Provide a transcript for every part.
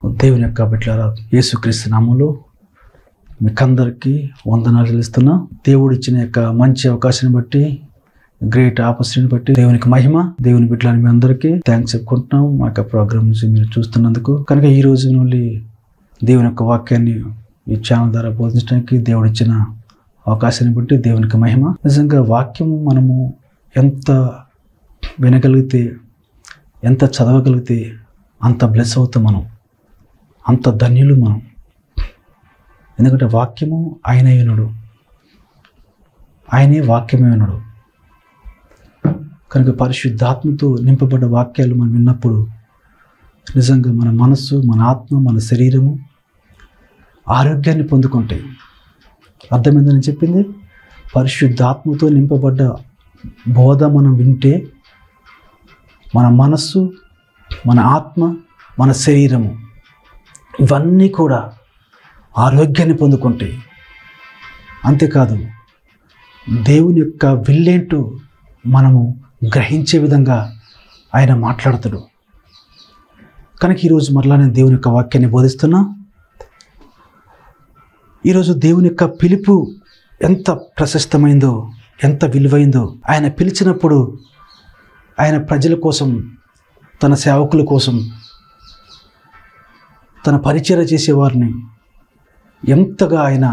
దేవుని యొక్క బిడ్డలారా యేసుక్రీస్తు నామంలో మీకందరికీ వందనాలు చెల్లిస్తున్నా దేవుడు ఇచ్చిన యొక్క మంచి అవకాశాన్ని బట్టి గ్రేట్ ఆపర్చునిటీ బట్టి దేవునికి మహిమ దేవుని బిడ్డలని మీ అందరికీ థ్యాంక్స్ చెప్పుకుంటున్నాం మా యొక్క ప్రోగ్రామ్ నుంచి మీరు చూస్తున్నందుకు కనుక ఈ రోజు నుండి దేవుని యొక్క వాక్యాన్ని ఈ ఛానల్ ద్వారా బోధించడానికి దేవుడు ఇచ్చిన అవకాశాన్ని బట్టి దేవునికి మహిమ నిజంగా వాక్యము మనము ఎంత వినగలిగితే ఎంత చదవగలిగితే అంత బ్లెస్ అవుతాం మనం అంత ధన్యులు మనం ఎందుకంటే వాక్యము ఆయన వినుడు ఆయనే వాక్యమే వినుడు కనుక పరిశుద్ధాత్మతో నింపబడ్డ వాక్యాలు మనం విన్నప్పుడు నిజంగా మన మనస్సు మన ఆత్మ మన శరీరము ఆరోగ్యాన్ని పొందుకుంటాయి అర్థమైందని చెప్పింది పరిశుద్ధాత్మతో నింపబడ్డ బోధ మనం వింటే మన మనస్సు మన ఆత్మ మన శరీరము ఇవన్నీ కూడా ఆరోగ్యాన్ని పొందుకుంటాయి అంతేకాదు దేవుని యొక్క విల్లేంటో మనము గ్రహించే విధంగా ఆయన మాట్లాడతాడు కనుక ఈరోజు మరలా నేను దేవుని యొక్క వాక్యాన్ని బోధిస్తున్నా ఈరోజు దేవుని యొక్క పిలుపు ఎంత ప్రశస్తమైందో ఎంత విలువైందో ఆయన పిలిచినప్పుడు ఆయన ప్రజల కోసం తన సేవకుల కోసం తన పరిచయ చేసేవారిని ఎంతగా ఆయన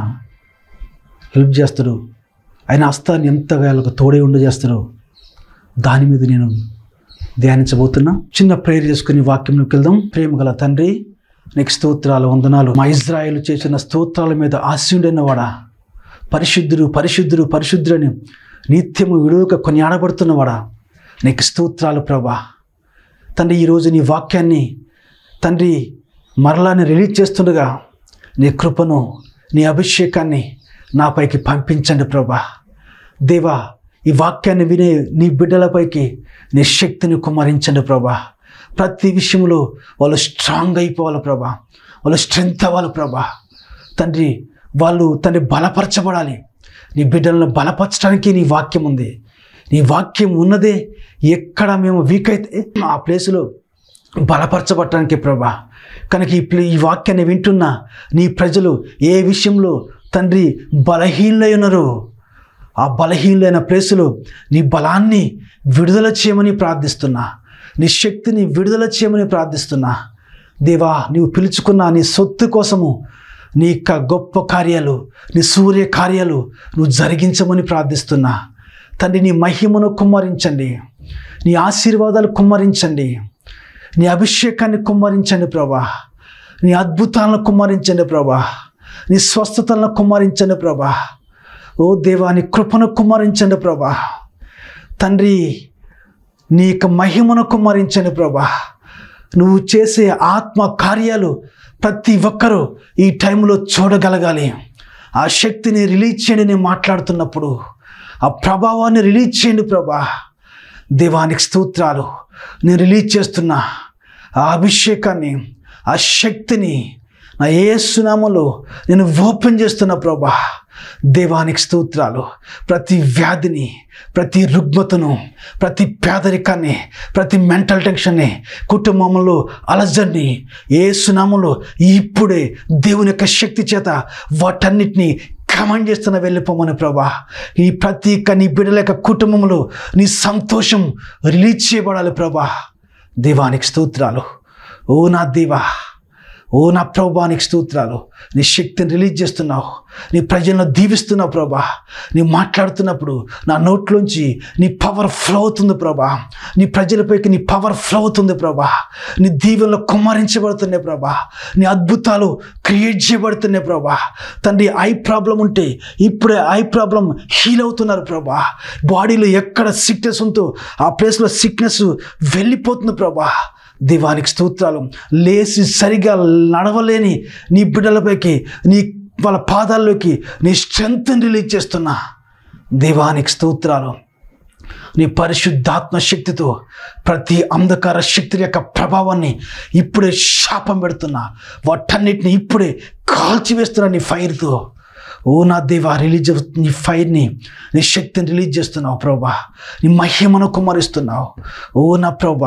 హెల్ప్ చేస్తాడో ఆయన హస్తాన్ని ఎంతగా వాళ్ళకు తోడే ఉండజేస్తాడో దాని మీద నేను ధ్యానించబోతున్నా చిన్న ప్రేయర్ చేసుకుని వాక్యంలోకి వెళ్దాం ప్రేమ గల తండ్రి నీకు స్తోత్రాలు వందనాలు మా ఇజ్రాయేల్ చేసిన స్తోత్రాల మీద ఆశయుడైన వాడా పరిశుద్ధుడు పరిశుద్ధుడు పరిశుద్ధుడని నిత్యము విడువక కొనియాడబడుతున్నవాడా నీకు స్తోత్రాలు ప్రభా తండ్రి ఈరోజు నీ వాక్యాన్ని తండ్రి మరలాని రిలీజ్ చేస్తుండగా నీ కృపను నీ అభిషేకాన్ని నాపైకి పంపించండి ప్రభా దేవా ఈ వాక్యాన్ని వినే నీ బిడ్డలపైకి నీ శక్తిని కుమరించండి ప్రభా ప్రతి విషయంలో వాళ్ళు స్ట్రాంగ్ అయిపోవాలి ప్రభా వాళ్ళు స్ట్రెంగ్త్ అవ్వాలి ప్రభా తండ్రి వాళ్ళు తండ్రి బలపరచబడాలి నీ బిడ్డలను బలపరచడానికి నీ వాక్యం ఉంది నీ వాక్యం ఉన్నదే ఎక్కడ మేము వీక్ అయితే ఆ ప్లేసులో బలపరచబడటానికి ప్రభా కనుక ఈ ప్లే ఈ వాక్యాన్ని వింటున్న నీ ప్రజలు ఏ విషయంలో తండ్రి బలహీనలై ఉన్నారు ఆ బలహీనులైన ప్లేసులో నీ బలాన్ని విడుదల చేయమని ప్రార్థిస్తున్నా నీ శక్తిని విడుదల చేయమని ప్రార్థిస్తున్నా దేవా నీవు పిలుచుకున్న నీ సొత్తు కోసము నీ యొక్క గొప్ప కార్యాలు నీ సూర్య కార్యాలు నువ్వు జరిగించమని ప్రార్థిస్తున్నా తండ్రి నీ మహిమను కుమ్మరించండి నీ ఆశీర్వాదాలు కుమ్మరించండి నీ అభిషేకాన్ని కుమ్మరించండి ప్రభా నీ అద్భుతాలను కుమ్మరించండి ప్రభా నీ స్వస్థతలను కుమ్మరించండి ప్రభా ఓ దేవా నీ కృపను కుమ్మరించండి ప్రభా తండ్రి నీ యొక్క మహిమను కుమ్మరించండి ప్రభా నువ్వు చేసే ఆత్మ కార్యాలు ప్రతి ఒక్కరూ ఈ టైంలో చూడగలగాలి ఆ శక్తిని రిలీజ్ చేయండి నేను మాట్లాడుతున్నప్పుడు ఆ ప్రభావాన్ని రిలీజ్ చేయండి ప్రభా దేవానికి స్తోత్రాలు నేను రిలీజ్ చేస్తున్నా ఆ అభిషేకాన్ని ఆ శక్తిని నా ఏసునామలో నేను ఓపెన్ చేస్తున్నా ప్రభా దేవానికి స్తోత్రాలు ప్రతి వ్యాధిని ప్రతి రుగ్మతను ప్రతి పేదరికాన్ని ప్రతి మెంటల్ టెన్షన్ని కుటుంబంలో అలజడిని ఏ సునామంలో ఇప్పుడే దేవుని యొక్క శక్తి చేత వాటన్నిటినీ కమాండ్ చేస్తున్న వెళ్ళిపోమని ప్రభా ఈ ప్రతి ఒక్క నీ బిడ్డల యొక్క కుటుంబంలో నీ సంతోషం రిలీజ్ చేయబడాలి ప్రభా దేవానికి స్తోత్రాలు ఓ నా దేవా ఓ నా ప్రభానికి స్తోత్రాలు నీ శక్తిని రిలీజ్ చేస్తున్నావు నీ ప్రజలను దీవిస్తున్నావు ప్రభా నీ మాట్లాడుతున్నప్పుడు నా నోట్లోంచి నీ పవర్ ఫ్లో అవుతుంది ప్రభా నీ ప్రజలపైకి నీ పవర్ ఫ్లో అవుతుంది ప్రభా నీ దీవెనలో కుమ్మరించబడుతున్నాయి ప్రభా నీ అద్భుతాలు క్రియేట్ చేయబడుతున్నాయి ప్రభా తండ్రి ఐ ప్రాబ్లం ఉంటే ఇప్పుడే ఐ ప్రాబ్లం హీల్ అవుతున్నారు ప్రభా బాడీలో ఎక్కడ సిక్నెస్ ఉందో ఆ ప్లేస్లో సిక్నెస్ వెళ్ళిపోతుంది ప్రభా దేవానికి స్తోత్రాలు లేచి సరిగా నడవలేని నీ బిడ్డలపైకి నీ వాళ్ళ పాదాల్లోకి నీ స్ట్రెంగ్త్ని రిలీజ్ చేస్తున్నా దేవానికి స్తోత్రాలు నీ పరిశుద్ధాత్మ శక్తితో ప్రతి అంధకార శక్తి యొక్క ప్రభావాన్ని ఇప్పుడే శాపం పెడుతున్నా వాటన్నిటిని ఇప్పుడే కాల్చివేస్తున్నా నీ ఫైర్తో ఓ నా దేవా రిలీజ్ నీ ఫైర్ని నీ శక్తిని రిలీజ్ చేస్తున్నావు ప్రభా నీ మహిమను కుమ్మరిస్తున్నావు ఓ నా ప్రభా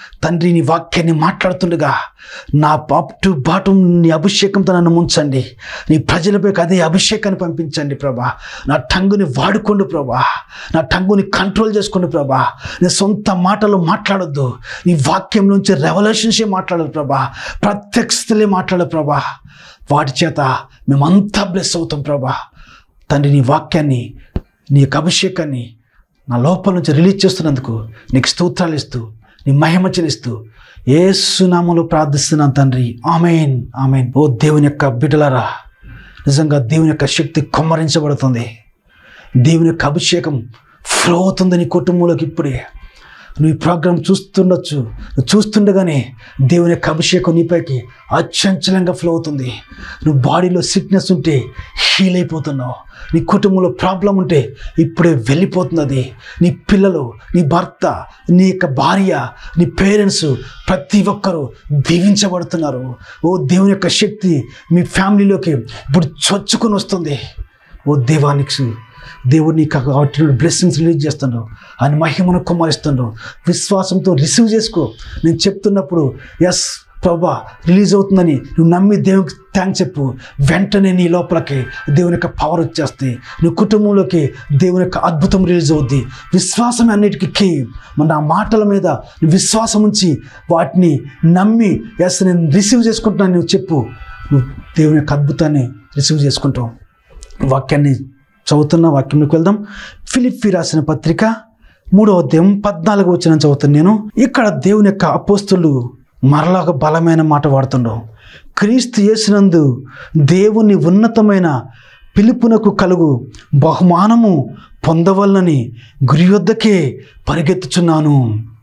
తండ్రి నీ వాక్యాన్ని మాట్లాడుతుండగా నా పాప్ టు బాటం నీ అభిషేకంతో నన్ను ముంచండి నీ ప్రజలపై అదే అభిషేకాన్ని పంపించండి ప్రభా నా టంగుని వాడుకోండి ప్రభా నా టంగుని కంట్రోల్ చేసుకోండి ప్రభా నీ సొంత మాటలు మాట్లాడొద్దు నీ వాక్యం నుంచి రెవల్యూషన్సే మాట్లాడదు ప్రభా ప్రత్యక్షతలే మాట్లాడదు ప్రభా వాటి చేత మేమంతా బ్లెస్ అవుతాం ప్రభా తండ్రి నీ వాక్యాన్ని నీ యొక్క అభిషేకాన్ని నా లోపల నుంచి రిలీజ్ చేస్తున్నందుకు నీకు స్తోత్రాలు ఇస్తూ నీ మహిమ చెల్లిస్తూ ఏసునామలో ప్రార్థిస్తున్నాను తండ్రి ఆమెన్ ఆమెన్ ఓ దేవుని యొక్క బిడ్డలారా నిజంగా దేవుని యొక్క శక్తి కొమ్మరించబడుతుంది దేవుని యొక్క అభిషేకం ఫ్లో అవుతుంది నీ కుటుంబంలోకి ఇప్పుడే నువ్వు ఈ ప్రోగ్రాం చూస్తుండొచ్చు నువ్వు చూస్తుండగానే దేవుని యొక్క అభిషేకం నీపైకి అచంచలంగా ఫ్లో అవుతుంది నువ్వు బాడీలో సిక్నెస్ ఉంటే హీల్ అయిపోతున్నావు నీ కుటుంబంలో ప్రాబ్లం ఉంటే ఇప్పుడే వెళ్ళిపోతుంది అది నీ పిల్లలు నీ భర్త నీ యొక్క భార్య నీ పేరెంట్స్ ప్రతి ఒక్కరూ దీవించబడుతున్నారు ఓ దేవుని యొక్క శక్తి మీ ఫ్యామిలీలోకి ఇప్పుడు చొచ్చుకొని వస్తుంది ఓ దేవానికి దేవుడు నీకు కాబట్టి బ్లెస్సింగ్స్ రిలీజ్ చేస్తుండవు ఆయన మహిమను కుమ్మరిస్తుండవు విశ్వాసంతో రిసీవ్ చేసుకో నేను చెప్తున్నప్పుడు ఎస్ ప్రభా రిలీజ్ అవుతుందని నువ్వు నమ్మి దేవునికి థ్యాంక్స్ చెప్పు వెంటనే నీ లోపలికి దేవుని యొక్క పవర్ వచ్చేస్తే నీ కుటుంబంలోకి దేవుని యొక్క అద్భుతం రిలీజ్ అవుద్ది విశ్వాసం అన్నిటికీ కీ మన ఆ మాటల మీద నువ్వు విశ్వాసం ఉంచి వాటిని నమ్మి ఎస్ నేను రిసీవ్ చేసుకుంటున్నాను నువ్వు చెప్పు నువ్వు దేవుని యొక్క అద్భుతాన్ని రిసీవ్ చేసుకుంటావు వాక్యాన్ని చదువుతున్న వాక్యంలోకి వెళ్దాం ఫిలిప్పి రాసిన పత్రిక మూడవ అధ్యాయం పద్నాలుగు వచ్చిన చదువుతాను నేను ఇక్కడ దేవుని యొక్క అపోస్తులు మరలా ఒక బలమైన మాట వాడుతుండవు క్రీస్తు యేసునందు దేవుని ఉన్నతమైన పిలుపునకు కలుగు బహుమానము పొందవలనని గురి వద్దకే పరిగెత్తుచున్నాను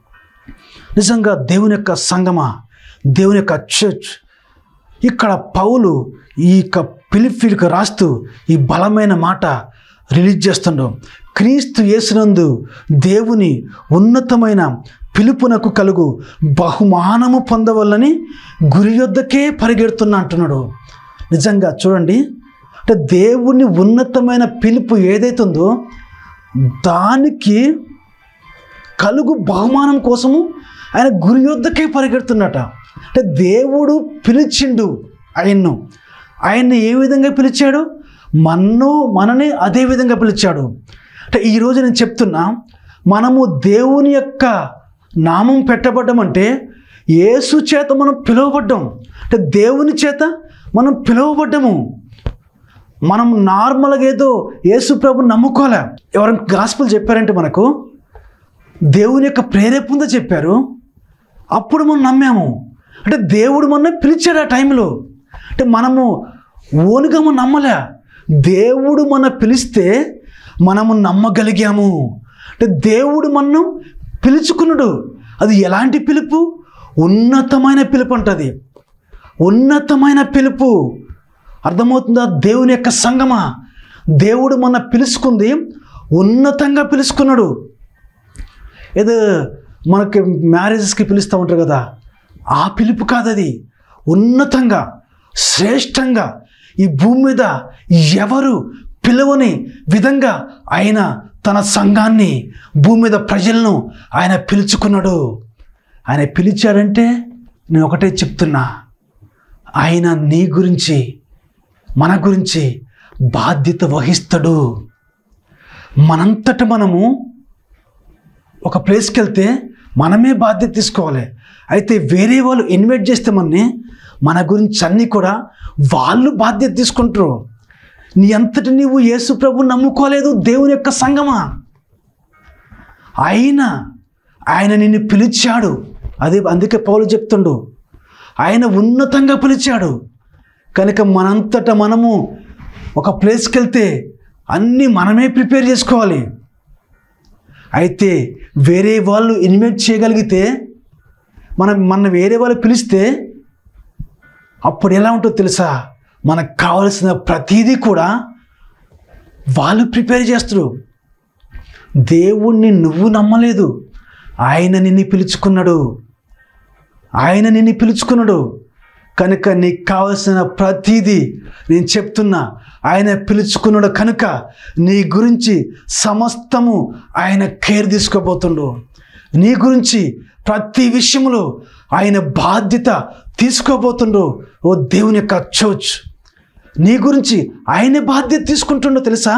నిజంగా దేవుని యొక్క సంగమ దేవుని యొక్క చర్చ్ ఇక్కడ పౌలు ఈ యొక్క పిలిఫిల్కి రాస్తూ ఈ బలమైన మాట రిలీజ్ చేస్తుండో క్రీస్తు యేసునందు దేవుని ఉన్నతమైన పిలుపునకు కలుగు బహుమానము పొందవల్లని గురి యొద్దకే పరిగెడుతున్నా అంటున్నాడు నిజంగా చూడండి అంటే దేవుని ఉన్నతమైన పిలుపు ఏదైతుందో దానికి కలుగు బహుమానం కోసము ఆయన గురి యొద్దకే పరిగెడుతున్నట అంటే దేవుడు పిలిచిండు ఆయన్ను ఆయన్ని ఏ విధంగా పిలిచాడు మన్ను మనని అదే విధంగా పిలిచాడు అంటే ఈరోజు నేను చెప్తున్నా మనము దేవుని యొక్క నామం పెట్టబడ్డం యేసు చేత మనం పిలువబడ్డాం అంటే దేవుని చేత మనం పిలువబడ్డము మనం నార్మల్గా ఏదో యేసు ప్రభు నమ్ముకోలే ఎవరైనా గాస్పుల్ చెప్పారంటే మనకు దేవుని యొక్క ప్రేరేపణతో చెప్పారు అప్పుడు మనం నమ్మాము అంటే దేవుడు మన పిలిచాడు ఆ టైంలో అంటే మనము ఓనుగా మనం నమ్మలే దేవుడు మన పిలిస్తే మనము నమ్మగలిగాము అంటే దేవుడు మనం పిలుచుకున్నాడు అది ఎలాంటి పిలుపు ఉన్నతమైన పిలుపు అంటది ఉన్నతమైన పిలుపు అర్థమవుతుందా దేవుని యొక్క సంగమా దేవుడు మన పిలుచుకుంది ఉన్నతంగా పిలుచుకున్నాడు ఏదో మనకి మ్యారేజెస్కి పిలుస్తూ ఉంటారు కదా ఆ పిలుపు కాదు అది ఉన్నతంగా శ్రేష్టంగా ఈ భూమి మీద ఎవరు పిలవని విధంగా ఆయన తన సంఘాన్ని భూమి మీద ప్రజలను ఆయన పిలుచుకున్నాడు ఆయన పిలిచాడంటే నేను ఒకటే చెప్తున్నా ఆయన నీ గురించి మన గురించి బాధ్యత వహిస్తాడు మనంతట మనము ఒక ప్లేస్కి వెళ్తే మనమే బాధ్యత తీసుకోవాలి అయితే వేరే వాళ్ళు ఇన్వైట్ చేస్తే మనని మన గురించి అన్నీ కూడా వాళ్ళు బాధ్యత తీసుకుంటారు నీ అంతటి నీవు యేసు ప్రభు నమ్ముకోలేదు దేవుని యొక్క సంగమా ఆయన ఆయన నిన్ను పిలిచాడు అదే అందుకే పౌలు చెప్తుండు ఆయన ఉన్నతంగా పిలిచాడు కనుక మనంతట మనము ఒక ప్లేస్కి వెళ్తే అన్నీ మనమే ప్రిపేర్ చేసుకోవాలి అయితే వేరే వాళ్ళు ఇన్వైట్ చేయగలిగితే మనం మన వేరే వాళ్ళు పిలిస్తే అప్పుడు ఎలా ఉంటుందో తెలుసా మనకు కావలసిన ప్రతిదీ కూడా వాళ్ళు ప్రిపేర్ చేస్తారు దేవుణ్ణి నువ్వు నమ్మలేదు ఆయన నిన్ను పిలుచుకున్నాడు ఆయన నిన్ను పిలుచుకున్నాడు కనుక నీకు కావలసిన ప్రతిదీ నేను చెప్తున్నా ఆయన పిలుచుకున్నాడు కనుక నీ గురించి సమస్తము ఆయన కేర్ తీసుకోబోతుండు నీ గురించి ప్రతి విషయంలో ఆయన బాధ్యత తీసుకోబోతుండ్రు ఓ దేవుని యొక్క చర్చ్ నీ గురించి ఆయన బాధ్యత తీసుకుంటుండో తెలుసా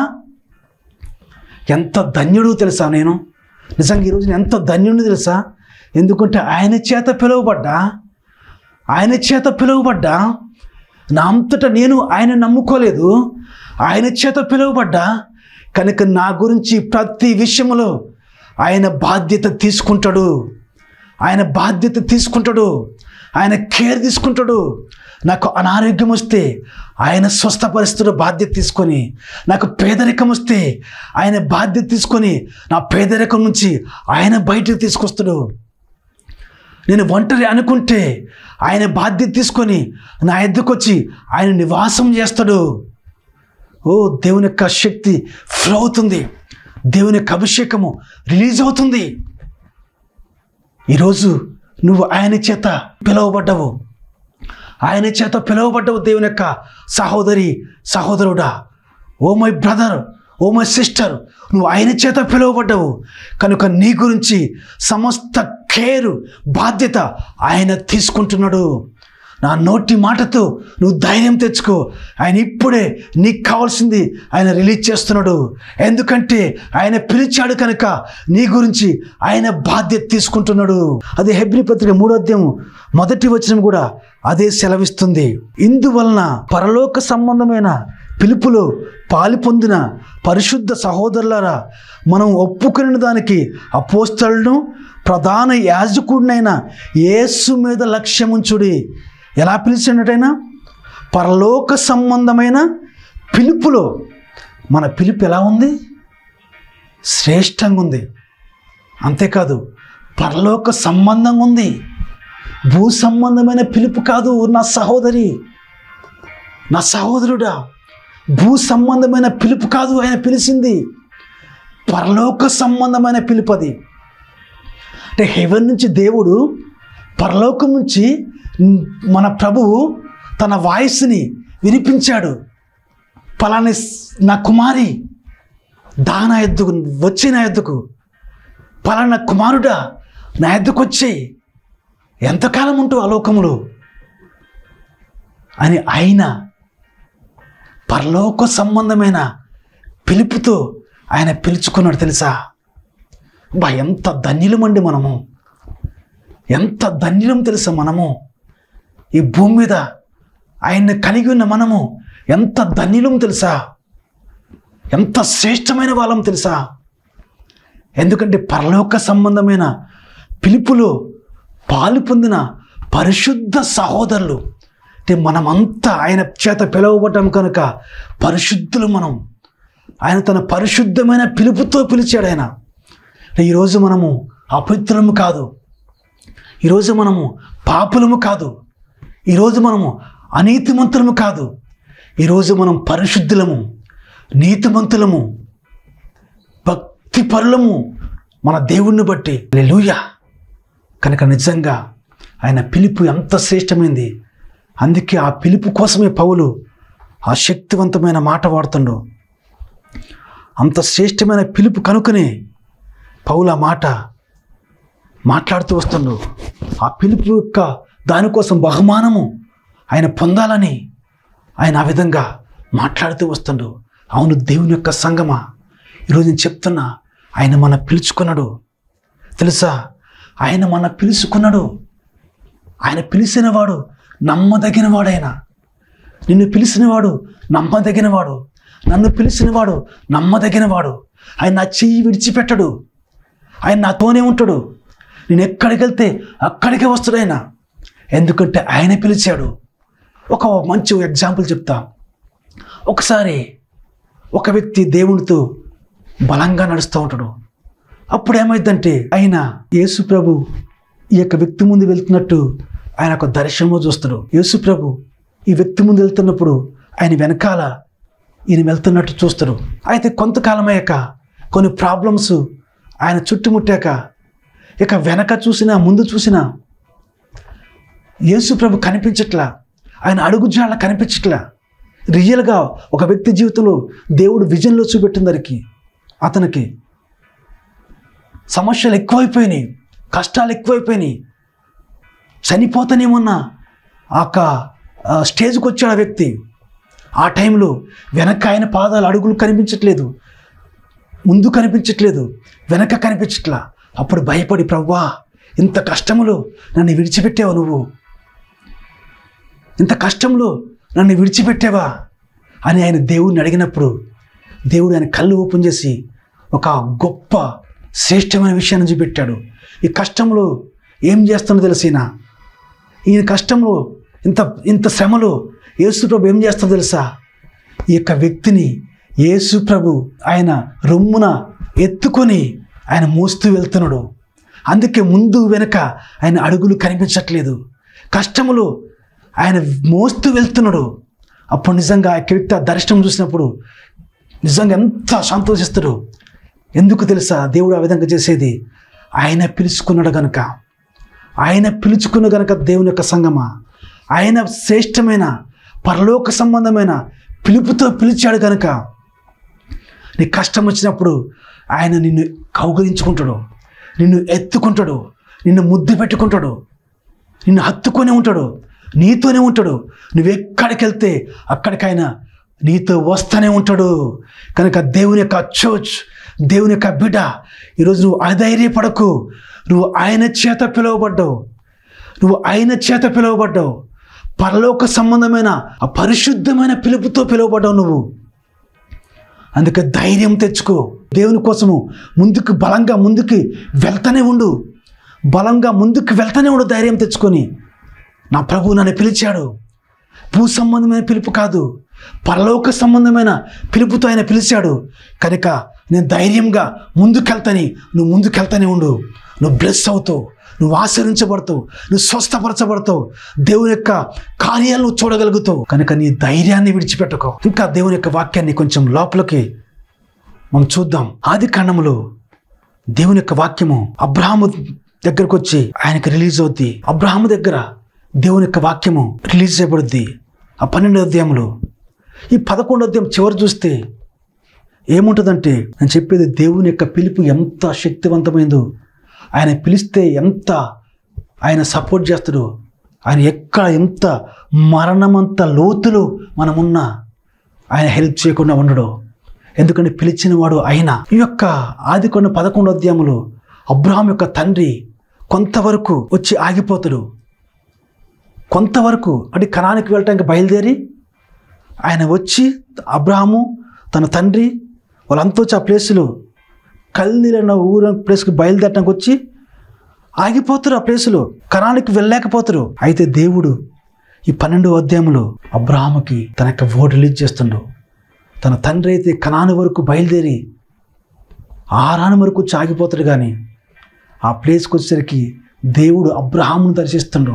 ఎంత ధన్యుడు తెలుసా నేను నిజంగా ఈరోజు నేను ఎంత ధన్యుడిని తెలుసా ఎందుకంటే ఆయన చేత పిలువబడ్డా ఆయన చేత పిలువబడ్డా నా అంతటా నేను ఆయన నమ్ముకోలేదు ఆయన చేత పిలువబడ్డా కనుక నా గురించి ప్రతి విషయంలో ఆయన బాధ్యత తీసుకుంటాడు ఆయన బాధ్యత తీసుకుంటాడు ఆయన కేర్ తీసుకుంటాడు నాకు అనారోగ్యం వస్తే ఆయన స్వస్థపరిస్తున్న బాధ్యత తీసుకొని నాకు పేదరికం వస్తే ఆయన బాధ్యత తీసుకొని నా పేదరికం నుంచి ఆయన బయటకు తీసుకొస్తాడు నేను ఒంటరి అనుకుంటే ఆయన బాధ్యత తీసుకొని నా ఎద్దుకు వచ్చి ఆయన నివాసం చేస్తాడు ఓ దేవుని యొక్క శక్తి ఫ్లో అవుతుంది దేవుని యొక్క అభిషేకము రిలీజ్ అవుతుంది ఈరోజు నువ్వు ఆయన చేత పిలువబడ్డవు ఆయన చేత పిలువబడ్డవు దేవుని యొక్క సహోదరి సహోదరుడా oh my brother oh my sister నువ్వు ఆయన చేత పిలువబడ్డవు కనుక నీ గురించి సమస్త కేరు బాధ్యత ఆయన తీసుకుంటున్నాడు నా నోటి మాటతో నువ్వు ధైర్యం తెచ్చుకో ఆయన ఇప్పుడే నీకు కావాల్సింది ఆయన రిలీజ్ చేస్తున్నాడు ఎందుకంటే ఆయన పిలిచాడు కనుక నీ గురించి ఆయన బాధ్యత తీసుకుంటున్నాడు అదే హెబ్రి పత్రిక మూడో అధ్యాయం మొదటి వచనం కూడా అదే సెలవిస్తుంది ఇందువలన పరలోక సంబంధమైన పిలుపులో పాలు పొందిన పరిశుద్ధ సహోదరులారా మనం ఒప్పుకునే దానికి అపోస్తలను ప్రధాన యాజకుడినైన యేసు మీద లక్ష్యముంచుడి ఎలా పిలిచినట్టయినా పరలోక సంబంధమైన పిలుపులో మన పిలుపు ఎలా ఉంది శ్రేష్టంగా ఉంది అంతేకాదు పరలోక సంబంధంగా ఉంది భూ సంబంధమైన పిలుపు కాదు నా సహోదరి నా సహోదరుడా భూ సంబంధమైన పిలుపు కాదు ఆయన పిలిచింది పరలోక సంబంధమైన పిలుపు అది అంటే హెవెన్ నుంచి దేవుడు పరలోకం నుంచి మన ప్రభువు తన వాయిస్ని వినిపించాడు పలాని నా కుమారి దాన ఎద్దుకు వచ్చి నా ఎద్దుకు పలానా కుమారుడా నా ఎద్దుకు వచ్చి ఎంతకాలం ఉంటావు ఆ లోకములో అని ఆయన పరలోక సంబంధమైన పిలుపుతో ఆయన పిలుచుకున్నాడు తెలుసా బా ఎంత ధన్యులమండి మనము ఎంత ధన్యులం తెలుసా మనము ఈ భూమి మీద ఆయన్ని కలిగి ఉన్న మనము ఎంత ధన్యులం తెలుసా ఎంత శ్రేష్టమైన వాళ్ళం తెలుసా ఎందుకంటే పరలోక సంబంధమైన పిలుపులో పాలు పొందిన పరిశుద్ధ సహోదరులు అంటే మనమంతా ఆయన చేత పిలువబడ్డాం కనుక పరిశుద్ధులు మనం ఆయన తన పరిశుద్ధమైన పిలుపుతో పిలిచాడు ఆయన అంటే ఈరోజు మనము అపవిత్రము కాదు ఈరోజు మనము పాపులము కాదు ఈరోజు మనము అనీతిమంతులము కాదు ఈరోజు మనం పరిశుద్ధులము నీతిమంతులము భక్తి పరులము మన దేవుణ్ణి బట్టి లూయ కనుక నిజంగా ఆయన పిలుపు ఎంత శ్రేష్టమైంది అందుకే ఆ పిలుపు కోసమే పౌలు ఆ శక్తివంతమైన మాట వాడుతుండో అంత శ్రేష్టమైన పిలుపు కనుకనే పౌలు ఆ మాట మాట్లాడుతూ వస్తుండు ఆ పిలుపు యొక్క దానికోసం బహుమానము ఆయన పొందాలని ఆయన ఆ విధంగా మాట్లాడుతూ వస్తుండు అవును దేవుని యొక్క సంగమా ఈరోజు నేను చెప్తున్నా ఆయన మన పిలుచుకున్నాడు తెలుసా ఆయన మన పిలుచుకున్నాడు ఆయన పిలిచినవాడు నమ్మదగినవాడు ఆయన నిన్ను పిలిచినవాడు నమ్మదగినవాడు నన్ను పిలిచినవాడు నమ్మదగినవాడు ఆయన నా చెయ్యి విడిచిపెట్టడు ఆయన నాతోనే ఉంటాడు నేను ఎక్కడికి వెళ్తే అక్కడికే వస్తాడు ఆయన ఎందుకంటే ఆయన పిలిచాడు ఒక మంచి ఎగ్జాంపుల్ చెప్తా ఒకసారి ఒక వ్యక్తి దేవునితో బలంగా నడుస్తూ ఉంటాడు అప్పుడు ఏమైందంటే ఆయన యేసు ప్రభు ఈ యొక్క వ్యక్తి ముందు వెళ్తున్నట్టు ఆయన ఒక దర్శనము చూస్తాడు యేసు ప్రభు ఈ వ్యక్తి ముందు వెళ్తున్నప్పుడు ఆయన వెనకాల ఈయన వెళ్తున్నట్టు చూస్తాడు అయితే కొంతకాలం అయ్యాక కొన్ని ప్రాబ్లమ్స్ ఆయన చుట్టుముట్టాక ఇక వెనక చూసినా ముందు చూసినా యేసు ప్రభు కనిపించట్లా ఆయన అడుగుజాళ్ళ కనిపించట్లా రియల్గా ఒక వ్యక్తి జీవితంలో దేవుడు విజన్లో చూపెట్టిన దానికి అతనికి సమస్యలు ఎక్కువైపోయినాయి కష్టాలు ఎక్కువైపోయినాయి చనిపోతానేమన్నా ఆ యొక్క ఆ, స్టేజ్కి వచ్చాడు ఆ వ్యక్తి ఆ టైంలో వెనక ఆయన పాదాలు అడుగులు కనిపించట్లేదు ముందు కనిపించట్లేదు వెనక కనిపించట్లా అప్పుడు భయపడి ప్రవ్వా ఇంత కష్టములో నన్ను విడిచిపెట్టావు నువ్వు ఇంత కష్టంలో నన్ను విడిచిపెట్టావా అని ఆయన దేవుడిని అడిగినప్పుడు దేవుడు ఆయన కళ్ళు ఓపెన్ చేసి ఒక గొప్ప శ్రేష్టమైన విషయాన్ని చూపెట్టాడు ఈ కష్టంలో ఏం చేస్తానో తెలిసిన ఈయన కష్టంలో ఇంత ఇంత శ్రమలో యేసు ప్రభు ఏం చేస్తాడో తెలుసా ఈ యొక్క వ్యక్తిని యేసు ప్రభు ఆయన రొమ్మున ఎత్తుకొని ఆయన మోస్తూ వెళ్తున్నాడు అందుకే ముందు వెనక ఆయన అడుగులు కనిపించట్లేదు కష్టములో ఆయన మోస్తూ వెళ్తున్నాడు అప్పుడు నిజంగా ఆ యొక్క వ్యక్తి ఆ దర్శనం చూసినప్పుడు నిజంగా ఎంత సంతోషిస్తాడు ఎందుకు తెలుసా దేవుడు ఆ విధంగా చేసేది ఆయన పిలుచుకున్నాడు గనుక ఆయన పిలుచుకున్న గనుక దేవుని యొక్క సంగమా ఆయన శ్రేష్టమైన పరలోక సంబంధమైన పిలుపుతో పిలిచాడు గనుక నీ కష్టం వచ్చినప్పుడు ఆయన నిన్ను కౌగలించుకుంటాడు నిన్ను ఎత్తుకుంటాడు నిన్ను ముద్దు పెట్టుకుంటాడు నిన్ను హత్తుకొని ఉంటాడు నీతోనే ఉంటాడు నువ్వు ఎక్కడికి వెళ్తే అక్కడికైనా నీతో వస్తూనే ఉంటాడు కనుక దేవుని యొక్క చోచ్ దేవుని యొక్క బిడ్డ ఈరోజు నువ్వు అధైర్యపడకు నువ్వు ఆయన చేత పిలువబడ్డావు నువ్వు ఆయన చేత పిలువబడ్డావు పరలోక సంబంధమైన ఆ పరిశుద్ధమైన పిలుపుతో పిలువబడ్డావు నువ్వు అందుకే ధైర్యం తెచ్చుకో దేవుని కోసము ముందుకు బలంగా ముందుకు వెళ్తూనే ఉండు బలంగా ముందుకు వెళ్తూనే ఉండు ధైర్యం తెచ్చుకొని నా ప్రభు నన్ను పిలిచాడు భూ సంబంధమైన పిలుపు కాదు పరలోక సంబంధమైన పిలుపుతో ఆయన పిలిచాడు కనుక నేను ధైర్యంగా ముందుకెళ్తాని నువ్వు ముందుకెళ్తానే ఉండు నువ్వు బ్లెస్ అవుతావు నువ్వు ఆశ్రయించబడతావు నువ్వు స్వస్థపరచబడతావు దేవుని యొక్క కార్యాలను చూడగలుగుతావు కనుక నీ ధైర్యాన్ని విడిచిపెట్టుకో ఇంకా దేవుని యొక్క వాక్యాన్ని కొంచెం లోపలికి మనం చూద్దాం ఆది కాండములో దేవుని యొక్క వాక్యము అబ్రహాము దగ్గరకు వచ్చి ఆయనకి రిలీజ్ అవుద్ది అబ్రహాము దగ్గర దేవుని యొక్క వాక్యము రిలీజ్ చేయబడుద్ది ఆ పన్నెండో అధ్యాయంలో ఈ పదకొండో అధ్యాయం చివరి చూస్తే ఏముంటుందంటే నేను చెప్పేది దేవుని యొక్క పిలుపు ఎంత శక్తివంతమైందో ఆయన పిలిస్తే ఎంత ఆయన సపోర్ట్ చేస్తాడో ఆయన ఎక్కడ ఎంత మరణమంత లోతులో మనమున్నా ఆయన హెల్ప్ చేయకుండా ఉండడు ఎందుకంటే పిలిచిన వాడు ఆయన ఈ యొక్క ఆది కొన్ని పదకొండు అధ్యాయములు అబ్రహాం యొక్క తండ్రి కొంతవరకు వచ్చి ఆగిపోతాడు కొంతవరకు అంటే కణానికి వెళ్ళటానికి బయలుదేరి ఆయన వచ్చి అబ్రహాము తన తండ్రి వాళ్ళంతా వచ్చి ఆ ప్లేసులో కల్దీలన్న ఊరు ప్లేస్కి బయలుదేరటానికి వచ్చి ఆగిపోతారు ఆ ప్లేసులో కణానికి వెళ్ళలేకపోతారు అయితే దేవుడు ఈ పన్నెండో అధ్యాయంలో అబ్రహాముకి తన యొక్క ఓటు రిలీజ్ చేస్తుండు తన తండ్రి అయితే కణాను వరకు బయలుదేరి ఆరాను వరకు వచ్చి ఆగిపోతాడు కానీ ఆ ప్లేస్కి వచ్చేసరికి దేవుడు అబ్రహామును దర్శిస్తుండు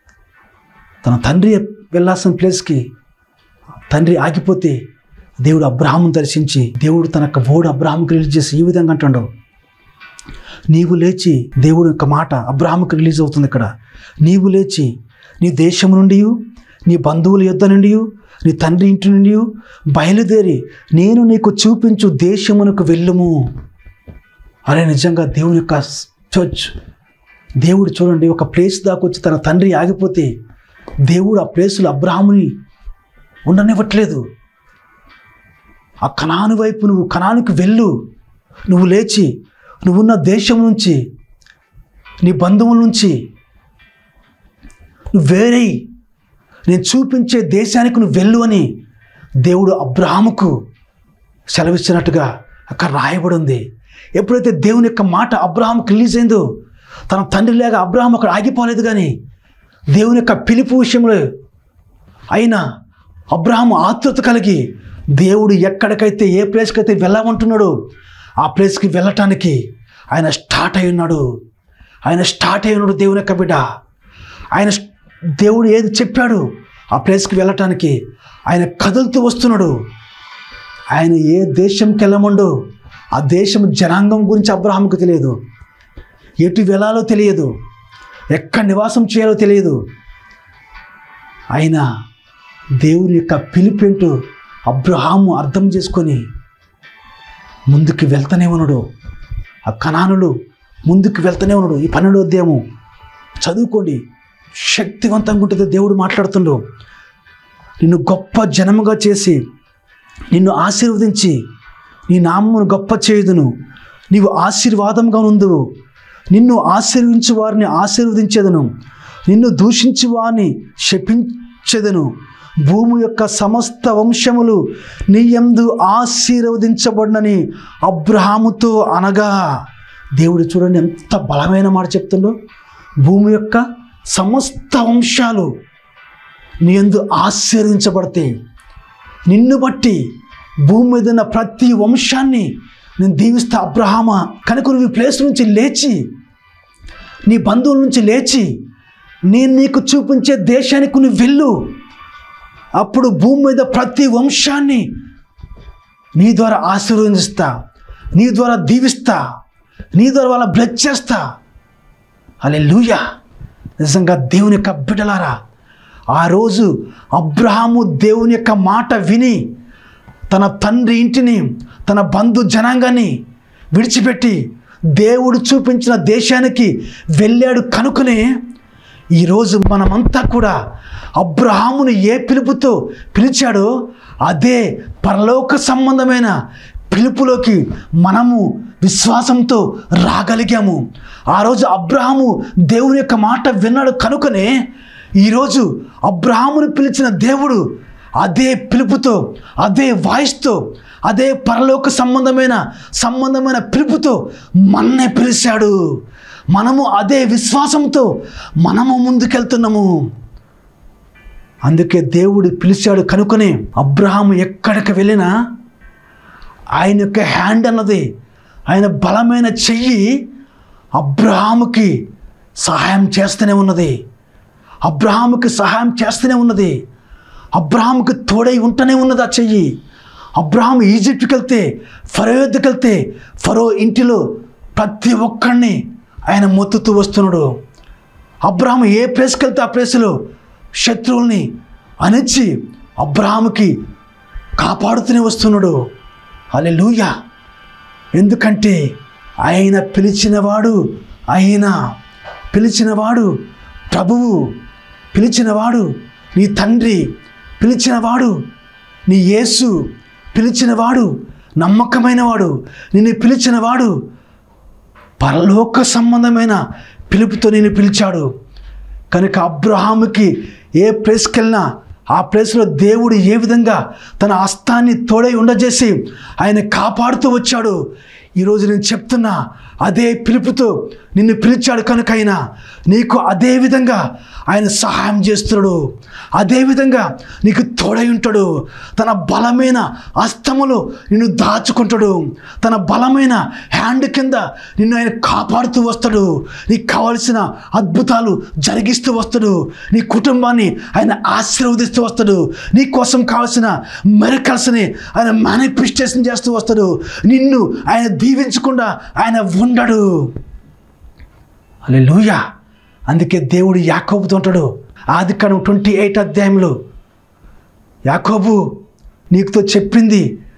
తన తండ్రి వెళ్ళాల్సిన ప్లేస్కి తండ్రి ఆగిపోతే దేవుడు అబ్రహామును దర్శించి దేవుడు తన యొక్క ఓడు అబ్రహాముకి రిలీజ్ చేసి ఈ విధంగా అంటాడు నీవు లేచి దేవుడు యొక్క మాట అబ్రహాముకి రిలీజ్ అవుతుంది ఇక్కడ నీవు లేచి నీ దేశం నుండి నీ బంధువుల యొద్ద నుండి నీ తండ్రి ఇంటి నుండి బయలుదేరి నేను నీకు చూపించు దేశమునకు వెళ్ళుము అరే నిజంగా దేవుని యొక్క చర్చ్ దేవుడు చూడండి ఒక ప్లేస్ దాకా వచ్చి తన తండ్రి ఆగిపోతే దేవుడు ఆ ప్లేసులో అబ్రాహ్ముని ఉండనివ్వట్లేదు ఆ కణాను వైపు నువ్వు కణానికి వెళ్ళు నువ్వు లేచి నువ్వున్న దేశం నుంచి నీ బంధువుల నుంచి నువ్వు వేరే నేను చూపించే దేశానికి నువ్వు వెళ్ళు అని దేవుడు అబ్రాహాముకు సెలవిచ్చినట్టుగా అక్కడ రాయబడి ఉంది ఎప్పుడైతే దేవుని యొక్క మాట అబ్రహాంకి రిలీజ్ అయిందో తన తండ్రి లేక అబ్రహాం అక్కడ ఆగిపోలేదు కానీ దేవుని యొక్క పిలుపు విషయంలో అయినా అబ్రహాం ఆతృత కలిగి దేవుడు ఎక్కడికైతే ఏ ప్లేస్కి అయితే వెళ్ళమంటున్నాడో ఆ ప్లేస్కి వెళ్ళటానికి ఆయన స్టార్ట్ అయి ఉన్నాడు ఆయన స్టార్ట్ అయి ఉన్నాడు దేవుని యొక్క బిడ్డ ఆయన దేవుడు ఏది చెప్పాడు ఆ ప్లేస్కి వెళ్ళటానికి ఆయన కదులుతూ వస్తున్నాడు ఆయన ఏ దేశంకి వెళ్ళమండో ఆ దేశం జనాంగం గురించి అబ్రహాంకు తెలియదు ఎటు వెళ్ళాలో తెలియదు ఎక్కడ నివాసం చేయాలో తెలియదు అయినా దేవుని యొక్క పిలిపేంటో అబ్రహాము అర్థం చేసుకొని ముందుకు వెళ్తూనే ఉన్నాడు ఆ కణానులు ముందుకు వెళ్తూనే ఉన్నాడు ఈ పన్నెండో అధ్యాయము చదువుకోండి శక్తివంతంగా ఉంటుంది దేవుడు మాట్లాడుతుండు నిన్ను గొప్ప జనముగా చేసి నిన్ను ఆశీర్వదించి నీ నామమును గొప్ప చేయుదును నీవు ఆశీర్వాదంగా ఉందువు నిన్ను ఆశీర్వించు వారిని ఆశీర్వదించేదను నిన్ను దూషించు వారిని శపించెదను భూమి యొక్క సమస్త వంశములు నీ యందు ఆశీర్వదించబడినని అబ్రహాముతో అనగా దేవుడు చూడండి ఎంత బలమైన మాట చెప్తుండో భూమి యొక్క సమస్త వంశాలు నీ యందు ఆశీర్వదించబడతాయి నిన్ను బట్టి భూమి మీద ఉన్న ప్రతి వంశాన్ని నేను దీవిస్తా అబ్రహామ కనుక నువ్వు ఈ ప్లేస్ నుంచి లేచి నీ బంధువుల నుంచి లేచి నేను నీకు చూపించే దేశానికి నువ్వు వెళ్ళు అప్పుడు భూమి మీద ప్రతి వంశాన్ని నీ ద్వారా ఆశీర్వదిస్తా నీ ద్వారా దీవిస్తా నీ ద్వారా వాళ్ళ బ్లెస్ చేస్తా అలే నిజంగా దేవుని యొక్క బిడ్డలారా ఆ రోజు అబ్రహాము దేవుని యొక్క మాట విని తన తండ్రి ఇంటిని తన బంధు జనాంగాన్ని విడిచిపెట్టి దేవుడు చూపించిన దేశానికి వెళ్ళాడు కనుకనే ఈరోజు మనమంతా కూడా అబ్రహామును ఏ పిలుపుతో పిలిచాడో అదే పరలోక సంబంధమైన పిలుపులోకి మనము విశ్వాసంతో రాగలిగాము ఆ రోజు అబ్రహాము దేవుని యొక్క మాట విన్నాడు కనుకనే ఈరోజు అబ్రహామును పిలిచిన దేవుడు అదే పిలుపుతో అదే వాయిస్తో అదే పరలోక సంబంధమైన సంబంధమైన పిలుపుతో మన్నే పిలిచాడు మనము అదే విశ్వాసంతో మనము ముందుకెళ్తున్నాము అందుకే దేవుడు పిలిచాడు కనుకనే అబ్రహాము ఎక్కడికి వెళ్ళినా ఆయన యొక్క హ్యాండ్ అన్నది ఆయన బలమైన చెయ్యి అబ్రహాముకి సహాయం చేస్తూనే ఉన్నది అబ్రహాముకి సహాయం చేస్తూనే ఉన్నది అబ్రహాముకి తోడై ఉంటూనే ఉన్నది ఆ చెయ్యి అబ్రహాం ఈజిప్ట్కి వెళ్తే ఫరో యొద్దకు వెళ్తే ఫరో ఇంటిలో ప్రతి ఒక్కడిని ఆయన మొత్తుతూ వస్తున్నాడు అబ్రహాం ఏ ప్లేస్కి వెళ్తే ఆ ప్లేస్లో శత్రువుల్ని అణిచి అబ్రహాముకి కాపాడుతూనే వస్తున్నాడు అలే ఎందుకంటే ఆయన పిలిచినవాడు ఆయన పిలిచినవాడు ప్రభువు పిలిచినవాడు నీ తండ్రి పిలిచినవాడు నీ యేసు పిలిచినవాడు నమ్మకమైనవాడు నిన్ను పిలిచినవాడు పరలోక సంబంధమైన పిలుపుతో నేను పిలిచాడు కనుక అబ్రహాముకి ఏ ప్లేస్కి వెళ్ళినా ఆ ప్లేస్లో దేవుడు ఏ విధంగా తన హస్తాన్ని తోడై ఉండజేసి ఆయన కాపాడుతూ వచ్చాడు ఈరోజు నేను చెప్తున్నా అదే పిలుపుతో నిన్ను పిలిచాడు కనుక ఆయన నీకు అదే విధంగా ఆయన సహాయం చేస్తున్నాడు అదే విధంగా నీకు తోడై ఉంటాడు తన బలమైన హస్తములో నిన్ను దాచుకుంటాడు తన బలమైన హ్యాండ్ కింద నిన్ను ఆయన కాపాడుతూ వస్తాడు నీకు కావలసిన అద్భుతాలు జరిగిస్తూ వస్తాడు నీ కుటుంబాన్ని ఆయన ఆశీర్వదిస్తూ వస్తాడు నీ కోసం కావాల్సిన మెరకల్స్ని ఆయన మేనిఫెస్టేషన్ చేస్తూ వస్తాడు నిన్ను ఆయన దీవించకుండా ఆయన ఉండడు అలే అందుకే దేవుడు యాకోబుతో ఉంటాడు ఆది కాలం ట్వంటీ ఎయిట్ అధ్యాయంలో యాకోబు నీకుతో చెప్పింది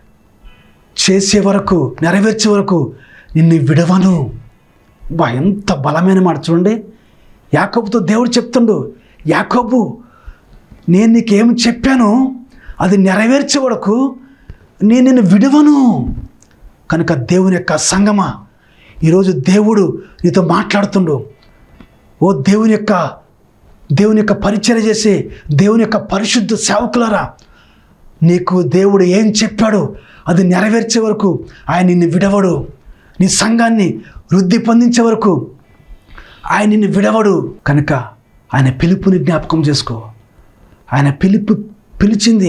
చేసే వరకు నెరవేర్చే వరకు నిన్ను విడవను బా ఎంత బలమైన మాట చూడండి యాకోబుతో దేవుడు చెప్తుండు యాకోబు నేను నీకేం చెప్పాను అది నెరవేర్చే వరకు నేను నిన్ను విడవను కనుక దేవుని యొక్క సంగమా ఈరోజు దేవుడు నీతో మాట్లాడుతుండు ఓ దేవుని యొక్క దేవుని యొక్క పరిచయం చేసే దేవుని యొక్క పరిశుద్ధ సేవకులరా నీకు దేవుడు ఏం చెప్పాడో అది నెరవేర్చే వరకు ఆయన నిన్ను విడవడు నీ సంఘాన్ని వృద్ధి పొందించే వరకు ఆయన నిన్ను విడవడు కనుక ఆయన పిలుపుని జ్ఞాపకం చేసుకో ఆయన పిలుపు పిలిచింది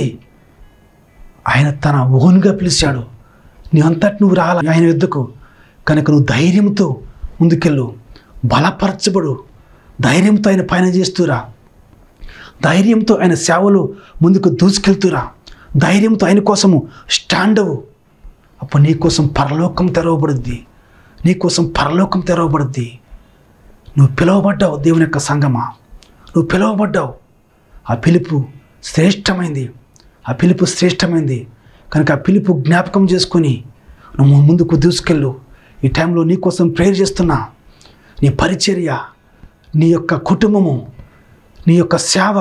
ఆయన తన ఓన్గా పిలిచాడు నీ అంతటి నువ్వు రాల ఆయన ఎద్దుకు కనుక నువ్వు ధైర్యంతో ముందుకెళ్ళు బలపరచబడు ధైర్యంతో ఆయన పైన చేస్తురా ధైర్యంతో ఆయన సేవలు ముందుకు దూసుకెళ్తురా ధైర్యంతో ఆయన కోసము స్టాండ్ అవ్వు అప్పుడు నీ కోసం పరలోకం తెరవబడుద్ది నీ కోసం పరలోకం తెరవబడుద్ది నువ్వు పిలువబడ్డావు దేవుని యొక్క సంగమా నువ్వు పిలువబడ్డావు ఆ పిలుపు శ్రేష్టమైంది ఆ పిలుపు శ్రేష్టమైంది కనుక ఆ పిలుపు జ్ఞాపకం చేసుకొని నువ్వు ముందుకు దూసుకెళ్ళు ఈ టైంలో నీ కోసం ప్రేయర్ చేస్తున్నా నీ పరిచర్య నీ యొక్క కుటుంబము నీ యొక్క సేవ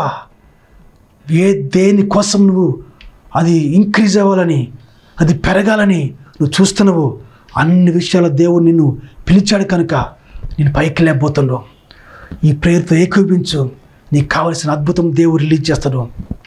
ఏ దేని కోసం నువ్వు అది ఇంక్రీజ్ అవ్వాలని అది పెరగాలని నువ్వు చూస్తున్నావు అన్ని విషయాల దేవుడు నిన్ను పిలిచాడు కనుక నేను పైకి లేకపోతున్నావు ఈ ప్రేయర్తో ఏకీపించు నీకు కావలసిన అద్భుతం దేవుడు రిలీజ్ చేస్తాడు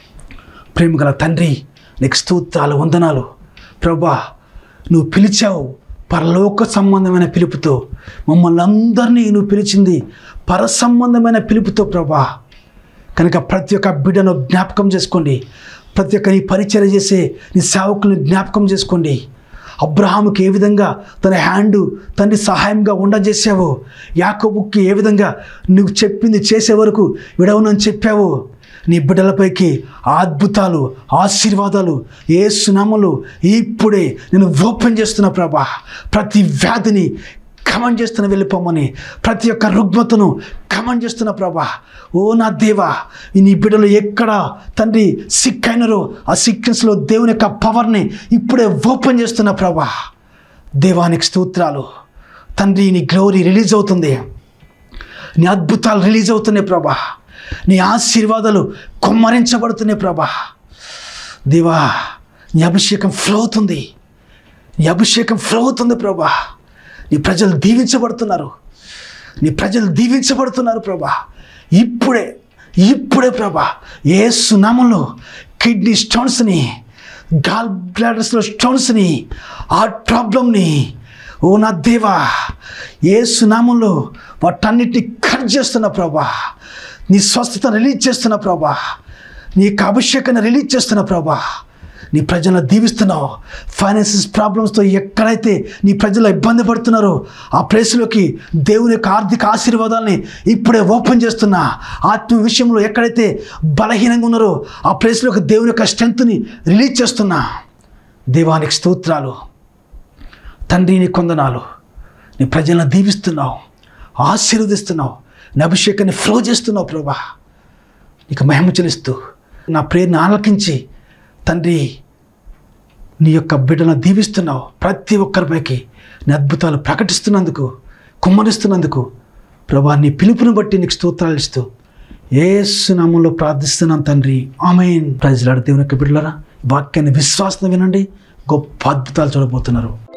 ప్రేమ గల తండ్రి నీకు స్తోత్రాలు వందనాలు ప్రభా నువ్వు పిలిచావు పరలోక సంబంధమైన పిలుపుతో మమ్మల్ని అందరినీ నువ్వు పిలిచింది పర సంబంధమైన పిలుపుతో ప్రభా కనుక ప్రతి ఒక్క బిడ్డను జ్ఞాపకం చేసుకోండి ప్రతి ఒక్క నీ పరిచయం చేసే నీ సేవకుల్ని జ్ఞాపకం చేసుకోండి అబ్రహాముకి ఏ విధంగా తన హ్యాండ్ తండ్రి సహాయంగా ఉండజేసావో యాకోబుకి ఏ విధంగా నువ్వు చెప్పింది చేసే వరకు విడవనని చెప్పావు నీ బిడ్డలపైకి అద్భుతాలు ఆశీర్వాదాలు ఏ సునామలు ఇప్పుడే నేను ఓపెన్ చేస్తున్నా ప్రభా ప్రతి వ్యాధిని కమన్ చేస్తున్న వెళ్ళిపోమని ప్రతి ఒక్క రుగ్మతను కమన్ చేస్తున్న ప్రభా ఓ నా దేవా ఈ నీ బిడ్డలు ఎక్కడ తండ్రి సిక్ అయినారో ఆ సిక్నెస్లో దేవుని యొక్క పవర్ని ఇప్పుడే ఓపెన్ చేస్తున్న ప్రభా దేవానికి స్తోత్రాలు తండ్రి నీ గ్లోరీ రిలీజ్ అవుతుంది నీ అద్భుతాలు రిలీజ్ అవుతున్నాయి ప్రభా నీ ఆశీర్వాదాలు కొమ్మరించబడుతున్నాయి ప్రభా దేవా నీ అభిషేకం ఫ్లో అవుతుంది నీ అభిషేకం ఫ్లో అవుతుంది ప్రభా నీ ప్రజలు దీవించబడుతున్నారు నీ ప్రజలు దీవించబడుతున్నారు ప్రభా ఇప్పుడే ఇప్పుడే ప్రభా ఏ సునామంలో కిడ్నీ స్టోన్స్ని గాల్ బ్లాడర్స్లో స్టోన్స్ని ఆ ప్రాబ్లమ్ని ఓ నా దేవా ఏ సునామంలో వాటన్నిటిని కట్ చేస్తున్న ప్రభా నీ స్వస్థత రిలీజ్ చేస్తున్న ప్రభా నీ యొక్క అభిషేకాన్ని రిలీజ్ చేస్తున్న ప్రభా నీ ప్రజలను దీవిస్తున్నావు ఫైనాన్షియల్ ప్రాబ్లమ్స్తో ఎక్కడైతే నీ ప్రజలు ఇబ్బంది పడుతున్నారో ఆ ప్లేస్లోకి దేవుని యొక్క ఆర్థిక ఆశీర్వాదాలని ఇప్పుడే ఓపెన్ చేస్తున్నా ఆత్మ విషయంలో ఎక్కడైతే బలహీనంగా ఉన్నారో ఆ ప్లేస్లోకి దేవుని యొక్క స్ట్రెంత్ని రిలీజ్ చేస్తున్నా దేవానికి స్తోత్రాలు తండ్రి నీ కొందనాలు నీ ప్రజలను దీవిస్తున్నావు ఆశీర్వదిస్తున్నావు నీ అభిషేకాన్ని ఫ్లో చేస్తున్నావు ప్రభా నీకు మహిమ చెల్లిస్తూ నా ప్రేరణ ఆలకించి తండ్రి నీ యొక్క బిడ్డను దీవిస్తున్నావు ప్రతి ఒక్కరిపైకి నీ అద్భుతాలు ప్రకటిస్తున్నందుకు కుమ్మరిస్తున్నందుకు ప్రభా నీ పిలుపుని బట్టి నీకు స్తోత్రాలు ఇస్తూ ఏసు నామంలో ప్రార్థిస్తున్నాను తండ్రి ఆమెన్ ప్రజలాడు దేవుని యొక్క బిడ్డలరా వాక్యాన్ని విశ్వాసం వినండి గొప్ప అద్భుతాలు చూడబోతున్నారు